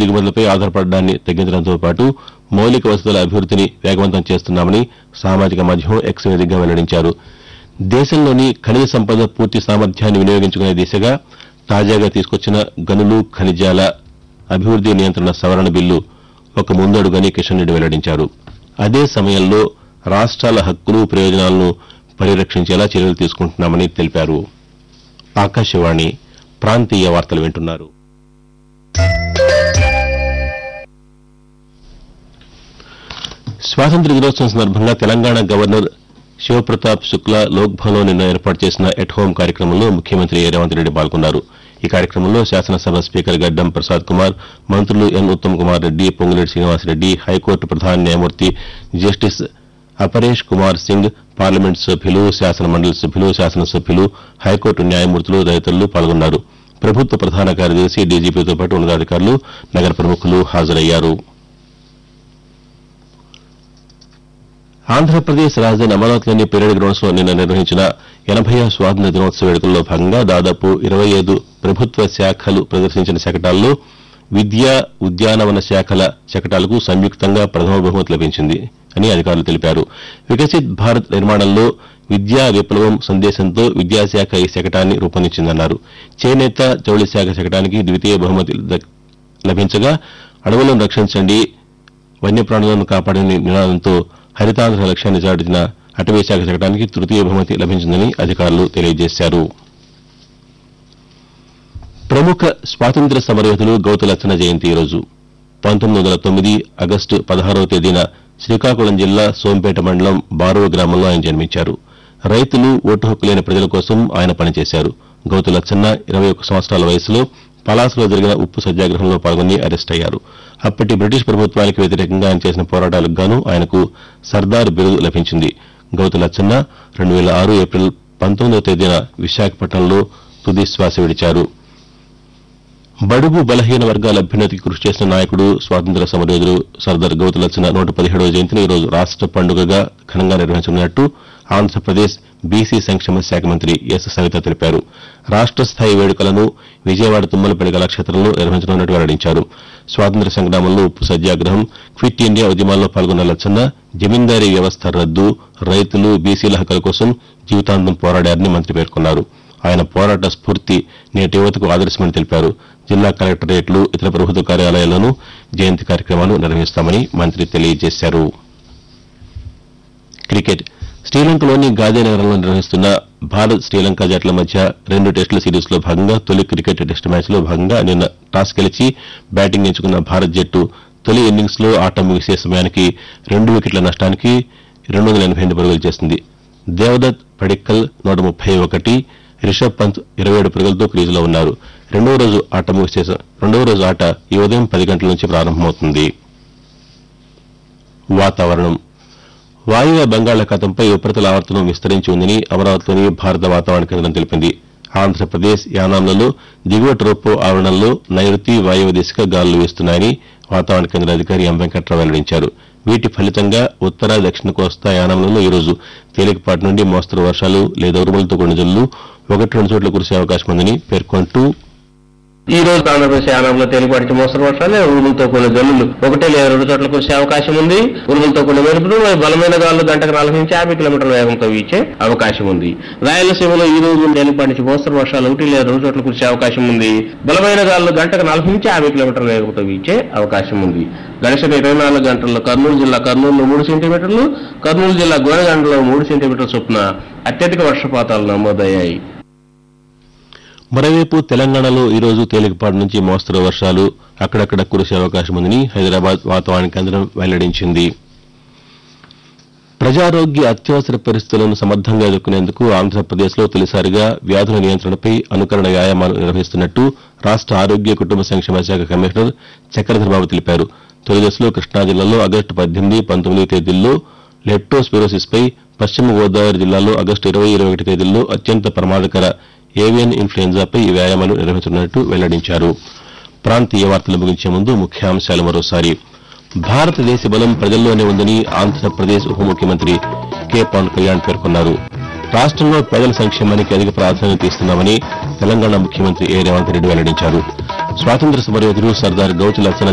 దిగుమతులపై ఆధారపడడాన్ని తగ్గించడంతో పాటు మౌలిక వసతుల అభివృద్ధిని వేగవంతం చేస్తున్నామని సామాజిక మాధ్యమం ఎక్స్ వేదికగా వెల్లడించారు దేశంలోని ఖనిజ సంపద పూర్తి సామర్థ్యాన్ని వినియోగించుకునే దిశగా తాజాగా తీసుకొచ్చిన గనులు ఖనిజాల అభివృద్ది నియంత్రణ సవరణ బిల్లు ఒక ముందడుగని కిషన్ రెడ్డి వెల్లడించారు అదే సమయంలో రాష్ట్రాల హక్కులు ప్రయోజనాలను పరిరక్షించేలా చర్యలు తీసుకుంటున్నామని తెలిపారు ఆకాశవాణి ప్రాంతీయ వార్తలు వింటున్నారు స్వాతంత్ర్య దినోత్సవం సందర్భంగా తెలంగాణ గవర్నర్ శివప్రతాప్ శుక్లా లోక్ భవన్లో నిన్న ఏర్పాటు చేసిన ఎట్ హోం కార్యక్రమంలో ముఖ్యమంత్రి ఏ రేవంత్ రెడ్డి పాల్గొన్నారు ఈ కార్యక్రమంలో శాసనసభ స్పీకర్ గడ్డం ప్రసాద్ కుమార్ మంత్రులు ఎన్ ఉత్తమ్ కుమార్ రెడ్డి పొంగులేటి శ్రీనివాసరెడ్డి హైకోర్టు ప్రధాన న్యాయమూర్తి జస్టిస్ అపరేష్ కుమార్ సింగ్ పార్లమెంట్ సభ్యులు శాసన మండలి సభ్యులు శాసనసభ్యులు హైకోర్టు న్యాయమూర్తులు తదితరులు పాల్గొన్నారు ప్రభుత్వ ప్రధాన కార్యదర్శి డీజీపీతో పాటు ఉన్నతాధికారులు నగర ప్రముఖులు హాజరయ్యారు ఆంధ్రప్రదేశ్ రాజధాని అమరావతిలోని పెరేడ్ గ్రౌండ్స్ లో నిన్న నిర్వహించిన ఎనభై స్వాతంత్ర దినోత్సవ వేడుకల్లో భాగంగా దాదాపు ఇరవై ఐదు ప్రభుత్వ శాఖలు ప్రదర్శించిన శకటాల్లో విద్యా ఉద్యానవన శాఖల శకటాలకు సంయుక్తంగా ప్రథమ బహుమతి లభించింది అని అధికారులు తెలిపారు వికసిత్ భారత్ నిర్మాణంలో విద్యా విప్లవం సందేశంతో విద్యాశాఖ ఈ శకటాన్ని రూపొందించిందన్నారు చేనేత జౌళి శాఖ శకటానికి ద్వితీయ బహుమతి దక్- లభించగా అడవులను రక్షించండి వన్యప్రాణులను కాపాడని నినాదంతో హరితాంధ్ర లక్ష్యాన్ని చాటిన అటవీ శాఖ శకటానికి తృతీయ బహుమతి లభించిందని అధికారులు తెలియజేశారు ప్రముఖ స్వాతంత్ర్య సమరయోధులు గౌతులచ్చన జయంతి ఈరోజు పంతొమ్మిది వందల తొమ్మిది ఆగస్టు పదహారవ తేదీన శ్రీకాకుళం జిల్లా సోంపేట మండలం బారువ గ్రామంలో ఆయన జన్మించారు రైతులు ఓటు హక్కు లేని ప్రజల కోసం ఆయన పనిచేశారు గౌతులచ్చన్న ఇరవై ఒక్క సంవత్సరాల వయసులో పలాసలో జరిగిన ఉప్పు సత్యాగ్రహంలో పాల్గొని అరెస్ట్ అయ్యారు అప్పటి బ్రిటిష్ ప్రభుత్వానికి వ్యతిరేకంగా ఆయన చేసిన పోరాటాలకు గాను ఆయనకు సర్దార్ బిరుదు లభించింది గౌతులచ్చన్న రెండు వేల ఆరు ఏప్రిల్ పంతొమ్మిదవ తేదీన విశాఖపట్నంలో తుది శ్వాస విడిచారు బడుగు బలహీన వర్గాల అభ్యున్నతికి కృషి చేసిన నాయకుడు స్వాతంత్ర సమరయోధుడు సర్దార్ గౌతులచ్చన నూట పదిహేడవ జయంతిని ఈ రోజు రాష్ట పండుగగా ఘనంగా నిర్వహించనున్నట్టు ఆంధ్రప్రదేశ్ బీసీ సంక్షేమ శాఖ మంత్రి ఎస్ సవిత తెలిపారు రాష్ట స్థాయి వేడుకలను విజయవాడ తుమ్మలపల్లి కళాక్షేత్రంలో నిర్వహించనున్నట్టు వెల్లడించారు స్వాతంత్ర సంగ్రామంలో ఉప్పు సత్యాగ్రహం క్విట్ ఇండియా ఉద్యమాల్లో పాల్గొన్న లచ్చన్న జమీందారీ వ్యవస్థ రద్దు రైతులు బీసీల హక్కుల కోసం జీవితాంతం పోరాడారని మంత్రి పేర్కొన్నారు ఆయన పోరాట స్ఫూర్తి నేటి యువతకు ఆదర్శమని తెలిపారు జిల్లా కలెక్టరేట్లు ఇతర ప్రభుత్వ కార్యాలయాల్లోనూ జయంతి కార్యక్రమాలు నిర్వహిస్తామని మంత్రి తెలియజేశారు క్రికెట్ శ్రీలంకలోని గాంధీనగరంలో నిర్వహిస్తున్న భారత్ శ్రీలంక జట్ల మధ్య రెండు టెస్టుల సిరీస్ లో భాగంగా తొలి క్రికెట్ టెస్ట్ మ్యాచ్ లో భాగంగా నిన్న టాస్ గెలిచి బ్యాటింగ్ ఎంచుకున్న భారత్ జట్టు తొలి ఇన్నింగ్స్ లో ఆట ముగిసే సమయానికి రెండు వికెట్ల నష్టానికి రెండు వందల ఎనభై ఎనిమిది పరుగులు చేసింది దేవదత్ పడిక్కల్ నూట ముప్పై ఒకటి రిషబ్ పంత్ ఇరవై ఏడు పరుగులతో క్రీజులో ఉన్నారు రెండవ రోజు ఆట ముగిసే స- రెండవ రోజు ఆట ఈ ఉదయం పది గంటల నుంచి ప్రారంభమవుతుంది వాతావరణం వాయువ్య బంగాళాఖాతంపై ఉపరితల ఆవర్తనం విస్తరించి ఉందని అమరావతిలోని భారత వాతావరణ కేంద్రం తెలిపింది ఆంధ్రప్రదేశ్ యానాంలలో దిగువ ట్రోపో ఆవరణంలో నైరుతి వాయువ్య దిశగా గాలులు వీస్తున్నాయని వాతావరణ కేంద్ర అధికారి ఎం వెంకట్రావు వెల్లడించారు వీటి ఫలితంగా ఉత్తర దక్షిణ కోస్తా యానాంలలో ఈరోజు తేలికపాటి నుండి మోస్తరు వర్షాలు లేదా ఉరుములతో కూడిన జల్లులు ఒకటి రెండు చోట్ల కురిసే అవకాశం ఉందని పేర్కొంటూ ఈ రోజు ఆంధ్రప్రదేశ్ యానంలో తేలిపాటి మోస్తరు వర్షాలు ఉరుములతో కూడిన జల్లులు ఒకటి లేదా రెండు చోట్ల కురిసే అవకాశం ఉంది ఉరుములతో కూడిన మెరుపులు మరియు బలమైన గాలు గంటకు నలభై నుంచి యాభై కిలోమీటర్ల వేగంతో వీచే అవకాశం ఉంది రాయలసీమలో ఈ రోజు తేలిపాటి నుంచి మోస్తరు వర్షాలు ఒకటి లేదా రెండు చోట్ల కురిసే అవకాశం ఉంది బలమైన గాలు గంటకు నలభై నుంచి యాభై కిలోమీటర్ల వేగంతో వీచే అవకాశం ఉంది గడిచిన ఇరవై నాలుగు గంటల్లో కర్నూలు జిల్లా కర్నూలులో మూడు సెంటీమీటర్లు కర్నూలు జిల్లా గోనగండలో మూడు సెంటీమీటర్ల చొప్పున అత్యధిక వర్షపాతాలు నమోదయ్యాయి మరోవైపు తెలంగాణలో ఈ రోజు తేలికపాటి నుంచి మోస్తరు వర్షాలు అక్కడక్కడ కురిసే అవకాశం ఉందని హైదరాబాద్ వాతావరణ కేంద్రం వెల్లడించింది ప్రజారోగ్య అత్యవసర పరిస్థితులను సమర్థంగా ఎదుర్కొనేందుకు ఆంధ్రప్రదేశ్లో తొలిసారిగా వ్యాధుల నియంత్రణపై అనుకరణ వ్యాయామాలు నిర్వహిస్తున్నట్టు రాష్ట ఆరోగ్య కుటుంబ సంక్షేమ శాఖ కమిషనర్ చక్రధరబాబు తెలిపారు తొలి దశలో కృష్ణా జిల్లాలో ఆగస్టు పద్దెనిమిది పంతొమ్మిది తేదీల్లో లెప్టోస్పిరోసిస్ పై పశ్చిమ గోదావరి జిల్లాలో ఆగస్టు ఇరవై ఇరవై ఒకటి తేదీల్లో అత్యంత ప్రమాదకర ఏవియన్ ఇన్ఫ్లుయెంజాపై ఈ వ్యాయామాలు నిర్వహించనున్నట్టు వెల్లడించారు ప్రాంతీయ వార్తలు ముగించే ముందు ముఖ్యాంశాలు మరోసారి భారతదేశ బలం ప్రజల్లోనే ఉందని ఆంధ్రప్రదేశ్ ఉప ముఖ్యమంత్రి కె పవన్ కళ్యాణ్ పేర్కొన్నారు రాష్ట్రంలో పేదల సంక్షేమానికి అధిక ప్రాధాన్యత ఇస్తున్నామని తెలంగాణ ముఖ్యమంత్రి ఏ రేవంత్ రెడ్డి వెల్లడించారు స్వాతంత్ర సమరయోధుడు సర్దార్ గౌతు లచ్చన